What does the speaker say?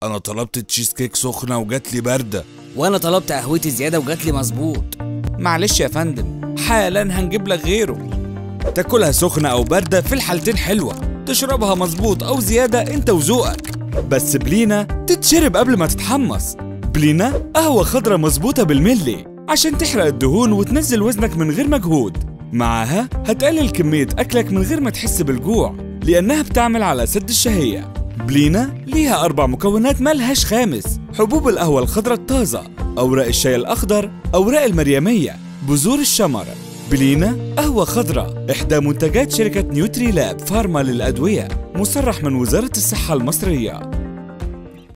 انا طلبت تشيز كيك سخنه وجات لي بارده وانا طلبت قهوتي زياده وجات لي مظبوط معلش يا فندم حالا هنجيب لك غيره تاكلها سخنه او بارده في الحالتين حلوه تشربها مظبوط او زياده انت وذوقك بس بلينا تتشرب قبل ما تتحمص بلينا قهوه خضرة مظبوطه بالملي عشان تحرق الدهون وتنزل وزنك من غير مجهود معاها هتقلل كمية أكلك من غير ما تحس بالجوع لأنها بتعمل على سد الشهية بلينا ليها أربع مكونات ملهاش خامس حبوب القهوة الخضراء الطازة أوراق الشاي الأخضر أوراق المريمية بذور الشمر بلينا قهوة خضراء إحدى منتجات شركة نيوتري لاب فارما للأدوية مصرح من وزارة الصحة المصرية